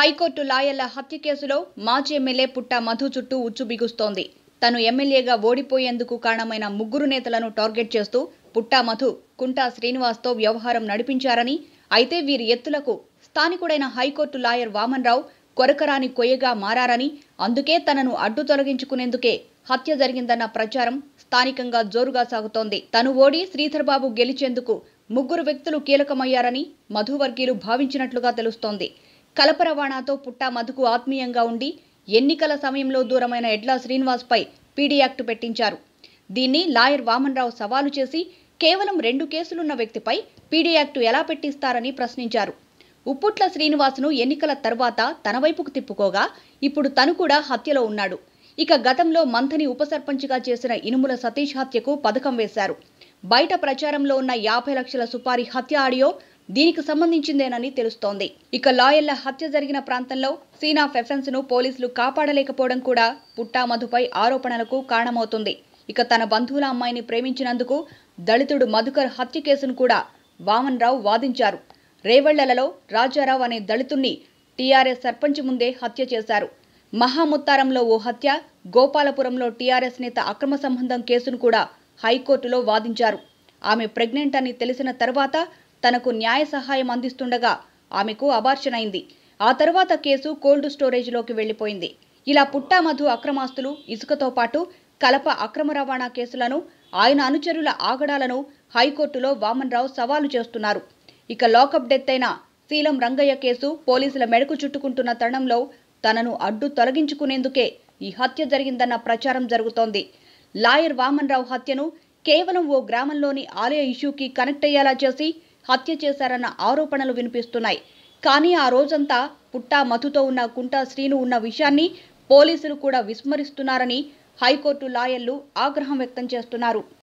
high court లాయర్ల హత్య కేసులో మాజీ ఎమ్మెల్యే పుట్ట మధు చుట్టూ ఉచ్చు బిగుస్తోంది తను ఎమ్మెల్యేగా ఓడిపోయేందుకు కారణమైన ముగ్గురు నేతలను టార్గెట్ చేస్తూ పుట్టా మధు కుంటా శ్రీనివాస్తో వ్యవహారం నడిపించారని అయితే వీరి ఎత్తులకు స్థానికుడైన హైకోర్టు లాయర్ వామన్రావు కొరకరాని కొయ్యగా మారారని అందుకే తనను అడ్డు తొలగించుకునేందుకే హత్య జరిగిందన్న ప్రచారం స్థానికంగా జోరుగా సాగుతోంది తను ఓడి శ్రీధర్ బాబు గెలిచేందుకు ముగ్గురు వ్యక్తులు కీలకమయ్యారని మధువర్గీయులు భావించినట్లుగా తెలుస్తోంది కలప రవాణాతో పుట్టా మధుకు ఆత్మీయంగా ఉండి ఎన్నికల సమయంలో దూరమైన ఎడ్ల శ్రీనివాస్పై పీడీ యాక్ట్ పెట్టించారు దీన్ని లాయర్ వామన్రావు సవాలు చేసి కేవలం రెండు కేసులున్న వ్యక్తిపై పీడీ యాక్టు ఎలా పెట్టిస్తారని ప్రశ్నించారు ఉప్పుట్ల శ్రీనివాసును ఎన్నికల తర్వాత తన వైపుకు తిప్పుకోగా ఇప్పుడు తను కూడా హత్యలో ఉన్నాడు ఇక గతంలో మంథని ఉప సర్పంచ్గా చేసిన ఇనుముల సతీష్ హత్యకు పథకం వేశారు బయట ప్రచారంలో ఉన్న యాభై లక్షల సుపారీ హత్య ఆడియో దీనికి సంబంధించిందేనని తెలుస్తోంది ఇక లాయర్ల హత్య జరిగిన ప్రాంతంలో సీన్ ఆఫ్ ఎఫెన్స్ ను పోలీసులు కాపాడలేకపోవడం కూడా పుట్టా మధుపై ఆరోపణలకు కారణమవుతుంది ఇక తన బంధువుల అమ్మాయిని ప్రేమించినందుకు దళితుడు మధుకర్ హత్య కేసును కూడా వామన్ రావు వాదించారు రేవళ్లలో రాజారావు అనే దళితుణ్ణి టీఆర్ఎస్ సర్పంచ్ ముందే హత్య చేశారు మహాముత్తారంలో ఓ హత్య గోపాలపురంలో టీఆర్ఎస్ నేత అక్రమ సంబంధం కేసును కూడా హైకోర్టులో వాదించారు ఆమె ప్రెగ్నెంట్ అని తెలిసిన తర్వాత తనకు న్యాయ సహాయం అందిస్తుండగా ఆమెకు అబార్షన్ అయింది ఆ తర్వాత కేసు కోల్డ్ స్టోరేజ్లోకి వెళ్లిపోయింది ఇలా పుట్టా మధు అక్రమాస్తులు ఇసుకతో పాటు కలప అక్రమ రవాణా కేసులను ఆయన అనుచరుల ఆగడాలను హైకోర్టులో వామన్రావు సవాలు చేస్తున్నారు ఇక లాకప్ డెత్ అయిన శీలం రంగయ్య కేసు పోలీసుల మెడకు చుట్టుకుంటున్న తరుణంలో తనను అడ్డు తొలగించుకునేందుకే ఈ హత్య జరిగిందన్న ప్రచారం జరుగుతోంది లాయర్ వామన్రావు హత్యను కేవలం ఓ గ్రామంలోని ఆలయ ఇష్యూకి కనెక్ట్ అయ్యేలా చేసి హత్య చేశారన్న ఆరోపణలు వినిపిస్తున్నాయి కానీ ఆ రోజంతా పుట్టా మధుతో ఉన్న కుంటా శ్రీను ఉన్న విషయాన్ని పోలీసులు కూడా విస్మరిస్తున్నారని హైకోర్టు లాయర్లు ఆగ్రహం వ్యక్తం చేస్తున్నారు